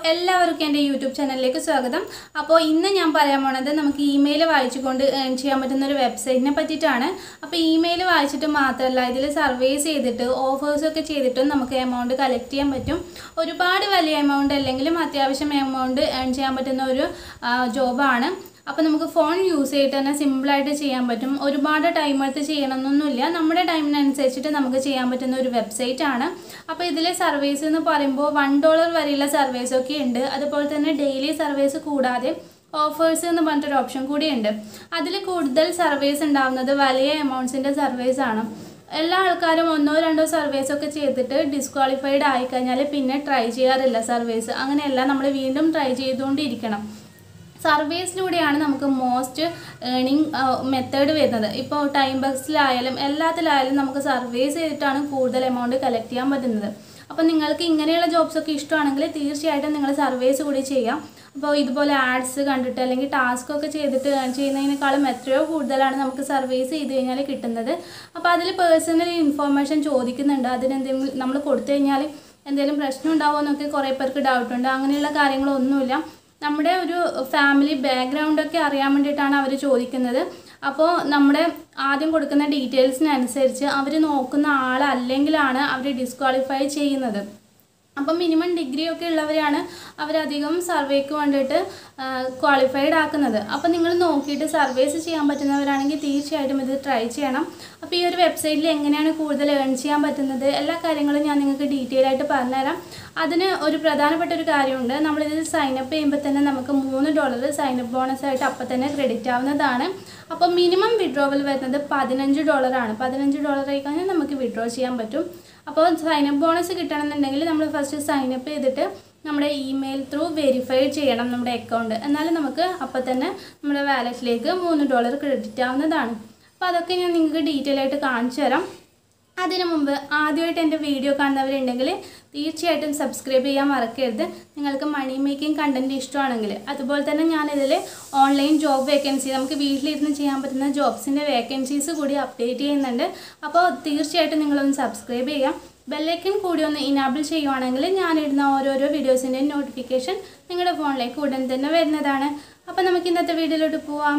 എല്ലാവർക്കും എൻ്റെ യൂട്യൂബ് ചാനലിലേക്ക് സ്വാഗതം അപ്പോൾ ഇന്ന് ഞാൻ പറയാൻ പോണത് നമുക്ക് ഇമെയിൽ വായിച്ചുകൊണ്ട് ഏൺ ചെയ്യാൻ പറ്റുന്ന ഒരു വെബ്സൈറ്റിനെ പറ്റിയിട്ടാണ് അപ്പോൾ ഇമെയിൽ വായിച്ചിട്ട് മാത്രമല്ല ഇതിൽ സർവേസ് ചെയ്തിട്ട് ഓഫേഴ്സൊക്കെ ചെയ്തിട്ടും നമുക്ക് എമൗണ്ട് കളക്ട് ചെയ്യാൻ പറ്റും ഒരുപാട് വലിയ എമൗണ്ട് അല്ലെങ്കിലും അത്യാവശ്യം എമൗണ്ട് ഏൺ ചെയ്യാൻ പറ്റുന്ന ഒരു ജോബാണ് അപ്പോൾ നമുക്ക് ഫോൺ യൂസ് ചെയ്തിട്ട് തന്നെ സിമ്പിളായിട്ട് ചെയ്യാൻ പറ്റും ഒരുപാട് ടൈം എടുത്ത് ചെയ്യണമെന്നൊന്നുമില്ല നമ്മുടെ ടൈമിനനുസരിച്ചിട്ട് നമുക്ക് ചെയ്യാൻ പറ്റുന്ന ഒരു വെബ്സൈറ്റ് ആണ് അപ്പോൾ ഇതിലെ സർവീസ് എന്ന് പറയുമ്പോൾ വൺ ഡോളർ വരെയുള്ള സർവീസ് ഒക്കെ ഉണ്ട് അതുപോലെ തന്നെ ഡെയിലി സർവീസ് കൂടാതെ ഓഫേഴ്സ് എന്ന് പറഞ്ഞിട്ടൊരു ഓപ്ഷൻ കൂടിയുണ്ട് അതിൽ കൂടുതൽ സർവീസ് ഉണ്ടാവുന്നത് വലിയ എമൗണ്ട്സിൻ്റെ സർവീസ് ആണ് എല്ലാ ആൾക്കാരും ഒന്നോ രണ്ടോ സർവീസ് ഒക്കെ ചെയ്തിട്ട് ഡിസ്ക്വാളിഫൈഡ് ആയിക്കഴിഞ്ഞാൽ പിന്നെ ട്രൈ ചെയ്യാറില്ല സർവീസ് അങ്ങനെയല്ല നമ്മൾ വീണ്ടും ട്രൈ ചെയ്തുകൊണ്ടിരിക്കണം സർവീസിലൂടെയാണ് നമുക്ക് മോസ്റ്റ് ഏണിങ് മെത്തേഡ് വരുന്നത് ഇപ്പോൾ ടൈം ബക്സിലായാലും എല്ലാത്തിലായാലും നമുക്ക് സർവീസ് ചെയ്തിട്ടാണ് കൂടുതൽ എമൗണ്ട് കളക്ട് ചെയ്യാൻ പറ്റുന്നത് അപ്പോൾ നിങ്ങൾക്ക് ഇങ്ങനെയുള്ള ജോബ്സ് ഒക്കെ ഇഷ്ടമാണെങ്കിൽ തീർച്ചയായിട്ടും നിങ്ങൾ സർവീസ് കൂടി ചെയ്യാം അപ്പോൾ ഇതുപോലെ ആഡ്സ് കണ്ടിട്ട് അല്ലെങ്കിൽ ടാസ്ക് ഒക്കെ ചെയ്തിട്ട് ചെയ്യുന്നതിനേക്കാളും എത്രയോ കൂടുതലാണ് നമുക്ക് സർവീസ് ചെയ്ത് കഴിഞ്ഞാൽ കിട്ടുന്നത് അപ്പോൾ അതിൽ പേഴ്സണൽ ഇൻഫോർമേഷൻ ചോദിക്കുന്നുണ്ട് അതിനെന്തെങ്കിലും നമ്മൾ കൊടുത്തു കഴിഞ്ഞാൽ എന്തെങ്കിലും പ്രശ്നം ഉണ്ടാവുമോ എന്നൊക്കെ കുറേ പേർക്ക് ഡൗട്ടുണ്ട് അങ്ങനെയുള്ള കാര്യങ്ങളൊന്നുമില്ല നമ്മുടെ ഒരു ഫാമിലി ബാക്ക്ഗ്രൗണ്ടൊക്കെ അറിയാൻ വേണ്ടിയിട്ടാണ് അവർ ചോദിക്കുന്നത് അപ്പോൾ നമ്മുടെ ആദ്യം കൊടുക്കുന്ന ഡീറ്റെയിൽസിനനുസരിച്ച് അവർ നോക്കുന്ന ആളല്ലെങ്കിലാണ് അവർ ഡിസ്ക്വാളിഫൈ ചെയ്യുന്നത് അപ്പം മിനിമം ഡിഗ്രി ഒക്കെ ഉള്ളവരാണ് അവരധികം സർവേക്ക് വേണ്ടിയിട്ട് ക്വാളിഫൈഡ് ആക്കുന്നത് അപ്പം നിങ്ങൾ നോക്കിയിട്ട് സർവേസ് ചെയ്യാൻ പറ്റുന്നവരാണെങ്കിൽ തീർച്ചയായിട്ടും ഇത് ട്രൈ ചെയ്യണം അപ്പോൾ ഈ ഒരു വെബ്സൈറ്റിൽ എങ്ങനെയാണ് കൂടുതൽ ഏൺ ചെയ്യാൻ പറ്റുന്നത് എല്ലാ കാര്യങ്ങളും ഞാൻ നിങ്ങൾക്ക് ഡീറ്റെയിൽ ആയിട്ട് പറഞ്ഞുതരാം അതിന് ഒരു പ്രധാനപ്പെട്ട ഒരു കാര്യമുണ്ട് നമ്മളിതിൽ സൈനപ്പ് ചെയ്യുമ്പോൾ തന്നെ നമുക്ക് മൂന്ന് ഡോളർ സൈനപ്പ് ബോണസ് ആയിട്ട് അപ്പം തന്നെ ക്രെഡിറ്റ് ആവുന്നതാണ് അപ്പോൾ മിനിമം വിഡ്രോവൽ വരുന്നത് പതിനഞ്ച് ഡോളറാണ് പതിനഞ്ച് ഡോളർ ആയി കഴിഞ്ഞാൽ നമുക്ക് വിഡ്രോ ചെയ്യാൻ പറ്റും അപ്പോൾ സൈനപ്പ് ബോണസ് കിട്ടണമെന്നുണ്ടെങ്കിൽ നമ്മൾ ഫസ്റ്റ് സൈനപ്പ് ചെയ്തിട്ട് നമ്മുടെ ഇമെയിൽ ത്രൂ വെരിഫൈ ചെയ്യണം നമ്മുടെ അക്കൗണ്ട് എന്നാലും നമുക്ക് അപ്പോൾ തന്നെ നമ്മുടെ വാലറ്റിലേക്ക് മൂന്ന് ഡോളർ ക്രെഡിറ്റ് ആവുന്നതാണ് അപ്പോൾ അതൊക്കെ ഞാൻ നിങ്ങൾക്ക് ഡീറ്റെയിൽ ആയിട്ട് കാണിച്ചു തരാം അതിനു മുമ്പ് ആദ്യമായിട്ട് എൻ്റെ വീഡിയോ കാണുന്നവരുണ്ടെങ്കിൽ തീർച്ചയായിട്ടും സബ്സ്ക്രൈബ് ചെയ്യാൻ മറക്കരുത് നിങ്ങൾക്ക് മണി മേക്കിംഗ് കണ്ടൻറ്റ് ഇഷ്ടമാണെങ്കിൽ അതുപോലെ തന്നെ ഞാനിതിൽ ഓൺലൈൻ ജോബ് വേക്കൻസി നമുക്ക് വീട്ടിലിരുന്ന് ചെയ്യാൻ പറ്റുന്ന ജോബ്സിൻ്റെ വേക്കൻസീസ് കൂടി അപ്ഡേറ്റ് ചെയ്യുന്നുണ്ട് അപ്പോൾ തീർച്ചയായിട്ടും നിങ്ങളൊന്ന് സബ്സ്ക്രൈബ് ചെയ്യാം ബെല്ലൈക്കൻ കൂടി ഒന്ന് ഇനാബിൾ ചെയ്യുവാണെങ്കിൽ ഞാനിടുന്ന ഓരോരോ വീഡിയോസിൻ്റെ നോട്ടിഫിക്കേഷൻ നിങ്ങളുടെ ഫോണിലേക്ക് ഉടൻ തന്നെ വരുന്നതാണ് അപ്പോൾ നമുക്ക് ഇന്നത്തെ വീഡിയോയിലോട്ട് പോവാം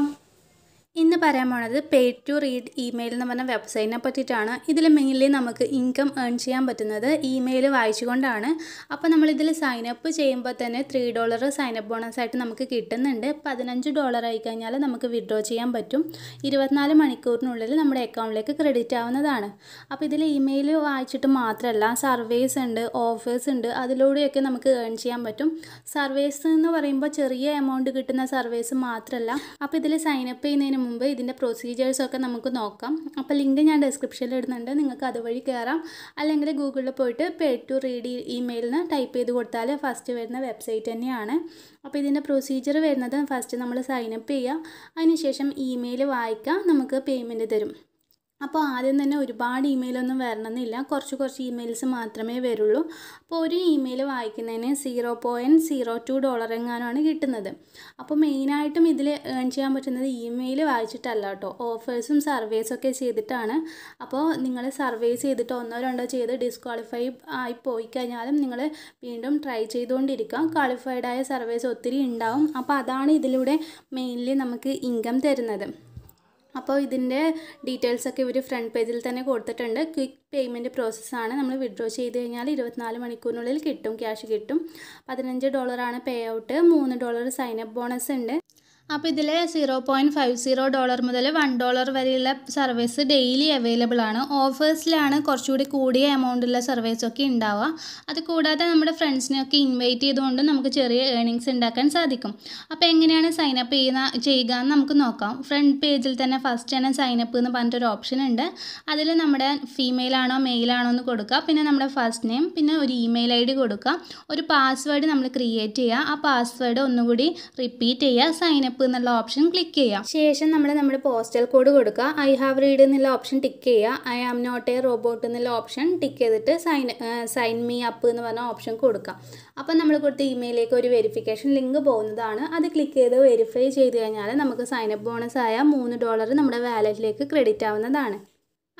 ഇന്ന് പറയാൻ പോണത് പേ ടു റീഡ് ഇമെയിൽ എന്ന് പറഞ്ഞ വെബ്സൈറ്റിനെ പറ്റിയിട്ടാണ് ഇതിൽ മെയിൻലി നമുക്ക് ഇൻകം ഏൺ ചെയ്യാൻ പറ്റുന്നത് ഇമെയിൽ വായിച്ചുകൊണ്ടാണ് അപ്പോൾ നമ്മളിതിൽ സൈനപ്പ് ചെയ്യുമ്പോൾ തന്നെ ത്രീ ഡോളർ സൈനപ്പ് ബോണസ് ആയിട്ട് നമുക്ക് കിട്ടുന്നുണ്ട് പതിനഞ്ച് ഡോളർ ആയി കഴിഞ്ഞാൽ നമുക്ക് വിഡ്രോ ചെയ്യാൻ പറ്റും ഇരുപത്തിനാല് മണിക്കൂറിനുള്ളിൽ നമ്മുടെ അക്കൗണ്ടിലേക്ക് ക്രെഡിറ്റ് ആവുന്നതാണ് അപ്പോൾ ഇതിൽ ഇമെയിൽ വായിച്ചിട്ട് മാത്രമല്ല സർവേസ് ഉണ്ട് ഓഫേഴ്സ് ഉണ്ട് അതിലൂടെയൊക്കെ നമുക്ക് ഏൺ ചെയ്യാൻ പറ്റും സർവേസ് എന്ന് പറയുമ്പോൾ ചെറിയ എമൗണ്ട് കിട്ടുന്ന സർവേസ് മാത്രമല്ല അപ്പോൾ ഇതിൽ സൈനപ്പ് ചെയ്യുന്നതിന് മുമ്പ് ഇതിൻ്റെ പ്രൊസീജിയേഴ്സൊക്കെ നമുക്ക് നോക്കാം അപ്പോൾ ലിങ്ക് ഞാൻ ഡിസ്ക്രിപ്ഷനിൽ ഇടുന്നുണ്ട് നിങ്ങൾക്ക് അതുവഴി കയറാം അല്ലെങ്കിൽ ഗൂഗിളിൽ പോയിട്ട് പേ ടു റീഡ് ഇമെയിലിന് ടൈപ്പ് ചെയ്ത് കൊടുത്താൽ ഫസ്റ്റ് വരുന്ന വെബ്സൈറ്റ് തന്നെയാണ് അപ്പോൾ ഇതിൻ്റെ പ്രൊസീജിയർ വരുന്നത് ഫസ്റ്റ് നമ്മൾ സൈനപ്പ് ചെയ്യുക അതിനുശേഷം ഇമെയിൽ വായിക്കുക നമുക്ക് പേയ്മെൻറ്റ് തരും അപ്പോൾ ആദ്യം തന്നെ ഒരുപാട് ഇമെയിലൊന്നും വരണമെന്നില്ല കുറച്ച് കുറച്ച് ഇമെയിൽസ് മാത്രമേ വരുള്ളൂ അപ്പോൾ ഒരു ഇമെയിൽ വായിക്കുന്നതിന് zero point zero two dollar എങ്ങാനുമാണ് കിട്ടുന്നത് അപ്പോൾ മെയിനായിട്ടും ഇതിൽ ഏൺ ചെയ്യാൻ പറ്റുന്നത് ഇമെയിൽ വായിച്ചിട്ടല്ല കേട്ടോ ഓഫേഴ്സും സർവേസൊക്കെ ചെയ്തിട്ടാണ് അപ്പോൾ നിങ്ങൾ സർവേസ് ചെയ്തിട്ട് ഒന്നോ രണ്ടോ ചെയ്ത് ഡിസ്ക്വാളിഫൈ ആയി പോയി കഴിഞ്ഞാലും നിങ്ങൾ വീണ്ടും ട്രൈ ചെയ്തുകൊണ്ടിരിക്കുക ക്വാളിഫൈഡ് ആയ സർവേസ് ഒത്തിരി ഉണ്ടാവും അപ്പോൾ അതാണ് ഇതിലൂടെ മെയിൻലി നമുക്ക് ഇൻകം തരുന്നത് അപ്പോൾ ഇതിൻ്റെ ഡീറ്റെയിൽസൊക്കെ ഇവർ ഫ്രണ്ട് പേജിൽ തന്നെ കൊടുത്തിട്ടുണ്ട് ക്വിക്ക് പേയ്മെൻറ്റ് പ്രോസസ്സാണ് നമ്മൾ വിഡ്രോ ചെയ്ത് കഴിഞ്ഞാൽ ഇരുപത്തിനാല് മണിക്കൂറിനുള്ളിൽ കിട്ടും ക്യാഷ് കിട്ടും പതിനഞ്ച് ഡോളറാണ് പേ ഔട്ട് മൂന്ന് ഡോളർ സൈനപ്പ് ബോണസ് ഉണ്ട് അപ്പോൾ ഇതിൽ zero point five zero dollar മുതൽ വൺ ഡോളർ വരെയുള്ള സർവീസ് ഡെയിലി അവൈലബിൾ ആണ് ഓഫേഴ്സിലാണ് കുറച്ചുകൂടി കൂടിയ എമൗണ്ടുള്ള സർവീസൊക്കെ ഉണ്ടാവുക അത് കൂടാതെ നമ്മുടെ ഫ്രണ്ട്സിനെയൊക്കെ ഇൻവൈറ്റ് ചെയ്തുകൊണ്ട് നമുക്ക് ചെറിയ ഏണിങ്സ് ഉണ്ടാക്കാൻ സാധിക്കും അപ്പോൾ എങ്ങനെയാണ് സൈനപ്പ് ചെയ്യുന്ന ചെയ്യുക എന്ന് നമുക്ക് നോക്കാം ഫ്രണ്ട് പേജിൽ തന്നെ ഫസ്റ്റ് തന്നെ സൈനപ്പ് എന്ന് പറഞ്ഞിട്ടൊരു ഓപ്ഷൻ ഉണ്ട് അതിൽ നമ്മുടെ ഫീമെയിൽ ആണോ മെയിൽ ആണോ എന്ന് കൊടുക്കുക പിന്നെ നമ്മുടെ ഫസ്റ്റ് നെയിം പിന്നെ ഒരു ഇമെയിൽ ഐ ഡി കൊടുക്കുക ഒരു പാസ്വേഡ് നമ്മൾ ക്രിയേറ്റ് ചെയ്യുക ആ പാസ്വേഡ് ഒന്നുകൂടി റിപ്പീറ്റ് ചെയ്യുക സൈനപ്പ് എന്നുള്ള ഓപ്ഷൻ ക്ലിക്ക് ചെയ്യാം ശേഷം നമ്മൾ നമ്മുടെ പോസ്റ്റൽ കോഡ് കൊടുക്കുക ഐ ഹാവ് റീഡ് എന്നുള്ള ഓപ്ഷൻ ടിക്ക് ചെയ്യുക I am not a robot എന്നുള്ള ഓപ്ഷൻ ടിക്ക് ചെയ്തിട്ട് സൈൻ സൈൻ മീ അപ്പ് എന്ന് പറഞ്ഞ ഓപ്ഷൻ കൊടുക്കുക അപ്പോൾ നമ്മൾ കൊടുത്ത ഇമെയിലേക്ക് ഒരു വെരിഫിക്കേഷൻ ലിങ്ക് പോകുന്നതാണ് അത് ക്ലിക്ക് ചെയ്ത് വെരിഫൈ ചെയ്ത് കഴിഞ്ഞാൽ നമുക്ക് സൈനപ്പ് ബോണസ് ആയ മൂന്ന് ഡോളർ നമ്മുടെ വാലറ്റിലേക്ക് ക്രെഡിറ്റ് ആവുന്നതാണ്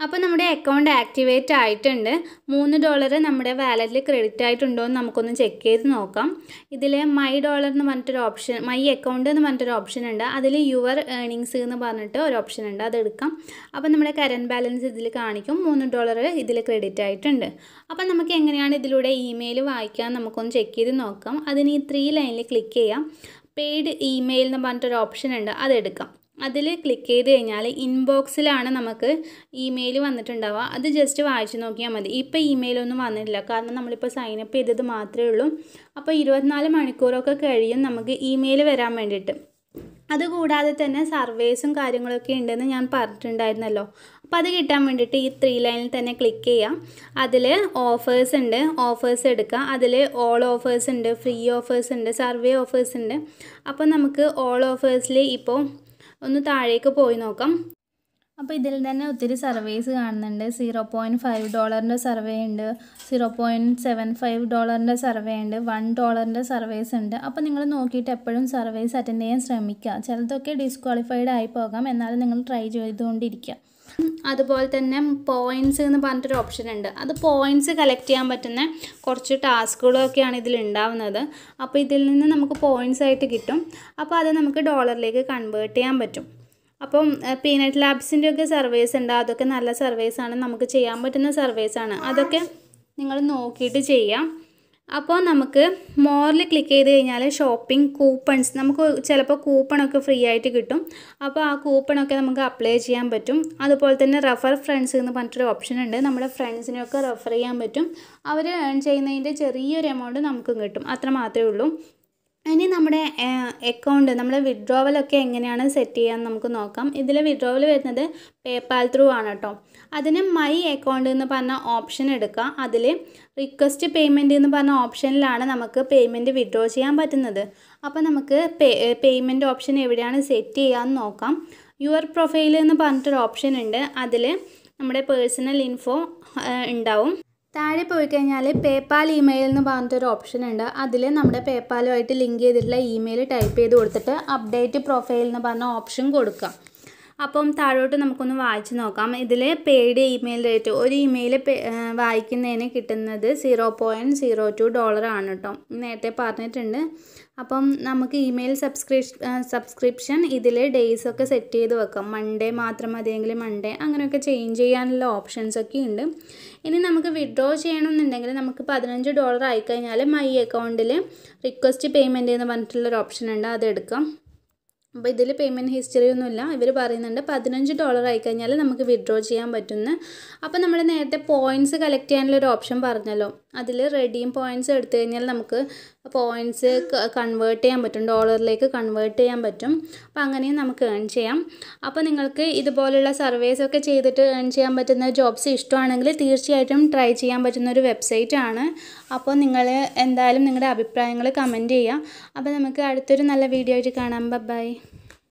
അപ്പോൾ നമ്മുടെ അക്കൗണ്ട് ആക്ടിവേറ്റ് ആയിട്ടുണ്ട് മൂന്ന് ഡോളർ നമ്മുടെ വാലറ്റിൽ ക്രെഡിറ്റ് ആയിട്ടുണ്ടോ എന്ന് നമുക്കൊന്ന് ചെക്ക് ചെയ്ത് നോക്കാം ഇതിൽ മൈ ഡോളർ എന്ന് പറഞ്ഞിട്ടൊരു ഓപ്ഷൻ മൈ അക്കൗണ്ട് എന്ന് പറഞ്ഞിട്ടൊരു ഓപ്ഷൻ ഉണ്ട് അതിൽ യുവർ ഏണിങ്സ് എന്ന് പറഞ്ഞിട്ട് ഒരു ഓപ്ഷൻ ഉണ്ട് അതെടുക്കാം അപ്പോൾ നമ്മുടെ കറൻറ്റ് ബാലൻസ് ഇതിൽ കാണിക്കും മൂന്ന് ഡോളർ ഇതിൽ ക്രെഡിറ്റ് ആയിട്ടുണ്ട് അപ്പോൾ നമുക്ക് എങ്ങനെയാണ് ഇതിലൂടെ ഇമെയിൽ വായിക്കാൻ നമുക്കൊന്ന് ചെക്ക് ചെയ്ത് നോക്കാം അതിന് ഈ ത്രീ ലൈനിൽ ക്ലിക്ക് ചെയ്യാം പെയ്ഡ് ഇമെയിൽ എന്ന് പറഞ്ഞിട്ടൊരു ഓപ്ഷൻ ഉണ്ട് അതെടുക്കാം അതിൽ ക്ലിക്ക് ചെയ്ത് കഴിഞ്ഞാൽ ഇൻബോക്സിലാണ് നമുക്ക് ഇമെയിൽ വന്നിട്ടുണ്ടാവുക അത് ജസ്റ്റ് വായിച്ച് നോക്കിയാൽ മതി ഇപ്പോൾ ഇമെയിലൊന്നും വന്നിട്ടില്ല കാരണം നമ്മളിപ്പോൾ സൈനപ്പ് ചെയ്തത് മാത്രമേ ഉള്ളൂ അപ്പോൾ ഇരുപത്തിനാല് മണിക്കൂറൊക്കെ കഴിയും നമുക്ക് ഇമെയിൽ വരാൻ വേണ്ടിയിട്ട് അതുകൂടാതെ തന്നെ സർവേസും കാര്യങ്ങളൊക്കെ ഉണ്ടെന്ന് ഞാൻ പറഞ്ഞിട്ടുണ്ടായിരുന്നല്ലോ അപ്പോൾ അത് കിട്ടാൻ വേണ്ടിയിട്ട് ഈ ത്രീ ലൈനിൽ തന്നെ ക്ലിക്ക് ചെയ്യാം അതിൽ ഓഫേഴ്സ് ഉണ്ട് ഓഫേഴ്സ് എടുക്കുക അതിൽ ഓൾ ഓഫേഴ്സ് ഉണ്ട് ഫ്രീ ഓഫേഴ്സ് ഉണ്ട് സർവേ ഓഫേഴ്സ് ഉണ്ട് അപ്പോൾ നമുക്ക് ഓൾ ഓഫേഴ്സിൽ ഇപ്പോൾ ഒന്ന് താഴേക്ക് പോയി നോക്കാം അപ്പോൾ ഇതിൽ തന്നെ ഒത്തിരി സർവേസ് കാണുന്നുണ്ട് സീറോ പോയിൻറ്റ് ഫൈവ് ഡോളറിൻ്റെ സർവേ ഉണ്ട് സീറോ പോയിൻറ്റ് സെവൻ ഫൈവ് ഡോളറിൻ്റെ സർവേ ഉണ്ട് വൺ ഡോളറിൻ്റെ സർവേസ് ഉണ്ട് അപ്പോൾ നിങ്ങൾ നോക്കിയിട്ട് എപ്പോഴും സർവേസ് അറ്റൻഡ് ചെയ്യാൻ ശ്രമിക്കുക ചിലതൊക്കെ ഡിസ്ക്വാളിഫൈഡ് ആയി പോകാം എന്നാലും നിങ്ങൾ ട്രൈ ചെയ്തുകൊണ്ടിരിക്കുക അതുപോലെ തന്നെ പോയിൻറ്റ്സ് എന്ന് പറഞ്ഞിട്ടൊരു ഓപ്ഷൻ ഉണ്ട് അത് പോയിൻറ്റ്സ് കളക്ട് ചെയ്യാൻ പറ്റുന്ന കുറച്ച് ടാസ്കുകളൊക്കെയാണ് ഇതിൽ ഉണ്ടാവുന്നത് അപ്പോൾ ഇതിൽ നിന്ന് നമുക്ക് പോയിൻറ്റ്സ് ആയിട്ട് കിട്ടും അപ്പോൾ അത് നമുക്ക് ഡോളറിലേക്ക് കൺവേർട്ട് ചെയ്യാൻ പറ്റും അപ്പം പീനട്ട് ലാബ്സിൻ്റെ ഒക്കെ സർവേസ് ഉണ്ട് അതൊക്കെ നല്ല സർവേസാണ് നമുക്ക് ചെയ്യാൻ പറ്റുന്ന സർവേസാണ് അതൊക്കെ നിങ്ങൾ നോക്കിയിട്ട് ചെയ്യാം അപ്പോൾ നമുക്ക് മോറിൽ ക്ലിക്ക് ചെയ്ത് കഴിഞ്ഞാൽ ഷോപ്പിംഗ് കൂപ്പൺസ് നമുക്ക് ചിലപ്പോൾ കൂപ്പണൊക്കെ ഫ്രീ ആയിട്ട് കിട്ടും അപ്പോൾ ആ കൂപ്പണൊക്കെ നമുക്ക് അപ്ലൈ ചെയ്യാൻ പറ്റും അതുപോലെ തന്നെ റെഫർ ഫ്രണ്ട്സ് എന്ന് പറഞ്ഞിട്ടൊരു ഓപ്ഷൻ ഉണ്ട് നമ്മുടെ ഫ്രണ്ട്സിനെയൊക്കെ റെഫർ ചെയ്യാൻ പറ്റും അവർ ഏൺ ചെയ്യുന്നതിൻ്റെ ചെറിയൊരു എമൗണ്ട് നമുക്കും കിട്ടും അത്ര മാത്രമേ ഉള്ളൂ ഇനി നമ്മുടെ അക്കൗണ്ട് നമ്മുടെ വിഡ്രോവലൊക്കെ എങ്ങനെയാണ് സെറ്റ് ചെയ്യാൻ നമുക്ക് നോക്കാം ഇതിൽ വിഡ്രോവൽ വരുന്നത് പേപ്പാൽ ത്രൂ ആണ് കേട്ടോ അതിന് മൈ അക്കൗണ്ട് എന്ന് പറഞ്ഞ ഓപ്ഷൻ എടുക്കുക അതിൽ റിക്വസ്റ്റ് പേയ്മെൻറ്റ് എന്ന് പറഞ്ഞ ഓപ്ഷനിലാണ് നമുക്ക് പേയ്മെൻറ്റ് വിഡ്രോ ചെയ്യാൻ പറ്റുന്നത് അപ്പോൾ നമുക്ക് പേ പേയ്മെൻറ്റ് ഓപ്ഷൻ എവിടെയാണ് സെറ്റ് ചെയ്യാമെന്ന് നോക്കാം യുവർ പ്രൊഫൈൽ എന്ന് പറഞ്ഞിട്ടൊരു ഓപ്ഷൻ ഉണ്ട് അതിൽ നമ്മുടെ പേഴ്സണൽ ഇൻഫോ ഉണ്ടാവും താഴെ പോയി കഴിഞ്ഞാൽ പേപ്പാൽ ഇമെയിൽ എന്ന് പറഞ്ഞിട്ടൊരു ഓപ്ഷൻ ഉണ്ട് അതിൽ നമ്മുടെ പേപ്പാലുമായിട്ട് ലിങ്ക് ചെയ്തിട്ടുള്ള ഇമെയിൽ ടൈപ്പ് ചെയ്ത് കൊടുത്തിട്ട് അപ്ഡേറ്റ് പ്രൊഫൈൽ എന്ന് പറഞ്ഞ ഓപ്ഷൻ കൊടുക്കാം അപ്പം താഴോട്ട് നമുക്കൊന്ന് വായിച്ച് നോക്കാം ഇതിൽ പെയ്ഡ് ഇമെയിൽ റേറ്റ് ഒരു ഇമെയിൽ വായിക്കുന്നതിന് കിട്ടുന്നത് zero point zero two dollar ആണ് കേട്ടോ നേരത്തെ പറഞ്ഞിട്ടുണ്ട് അപ്പം നമുക്ക് ഇമെയിൽ സബ്സ്ക്രിപ്ഷൻ സബ്സ്ക്രിപ്ഷൻ ഇതിൽ ഡേയ്സ് ഒക്കെ സെറ്റ് ചെയ്ത് വെക്കാം മൺഡേ മാത്രം മതിയെങ്കിൽ മൺഡേ അങ്ങനെയൊക്കെ ചേഞ്ച് ചെയ്യാനുള്ള ഓപ്ഷൻസ് ഒക്കെ ഉണ്ട് ഇനി നമുക്ക് വിഡ്രോ ചെയ്യണമെന്നുണ്ടെങ്കിൽ നമുക്ക് പതിനഞ്ച് ഡോളർ ആയിക്കഴിഞ്ഞാൽ മൈ അക്കൗണ്ടിൽ റിക്വസ്റ്റ് പേയ്മെൻറ്റ് എന്ന് പറഞ്ഞിട്ടുള്ളൊരു ഓപ്ഷൻ ഉണ്ട് അത് എടുക്കാം അപ്പോൾ ഇതിൽ പേയ്മെൻറ്റ് ഹിസ്റ്ററി ഒന്നുമില്ല ഇവർ പറയുന്നുണ്ട് പതിനഞ്ച് ഡോളർ ആയിക്കഴിഞ്ഞാൽ നമുക്ക് വിഡ്രോ ചെയ്യാൻ പറ്റുമെന്ന് അപ്പോൾ നമ്മൾ നേരത്തെ പോയിൻറ്റ്സ് കളക്ട് ചെയ്യാനുള്ള ഒരു ഓപ്ഷൻ പറഞ്ഞല്ലോ അതിൽ റെഡീം പോയിൻറ്റ്സ് എടുത്തു കഴിഞ്ഞാൽ നമുക്ക് പോയിൻറ്റ്സ് കൺവേർട്ട് ചെയ്യാൻ പറ്റും ഡോളറിലേക്ക് കൺവേർട്ട് ചെയ്യാൻ പറ്റും അപ്പോൾ അങ്ങനെയും നമുക്ക് ഏൺ ചെയ്യാം അപ്പോൾ നിങ്ങൾക്ക് ഇതുപോലുള്ള സർവേസ് ഒക്കെ ചെയ്തിട്ട് ഏൺ ചെയ്യാൻ പറ്റുന്ന ജോബ്സ് ഇഷ്ടമാണെങ്കിൽ തീർച്ചയായിട്ടും ട്രൈ ചെയ്യാൻ പറ്റുന്ന ഒരു വെബ്സൈറ്റ് ആണ് അപ്പോൾ നിങ്ങൾ എന്തായാലും നിങ്ങളുടെ അഭിപ്രായങ്ങൾ കമൻറ്റ് ചെയ്യുക അപ്പോൾ നമുക്ക് അടുത്തൊരു നല്ല വീഡിയോ ആയിട്ട് കാണാം ബൈ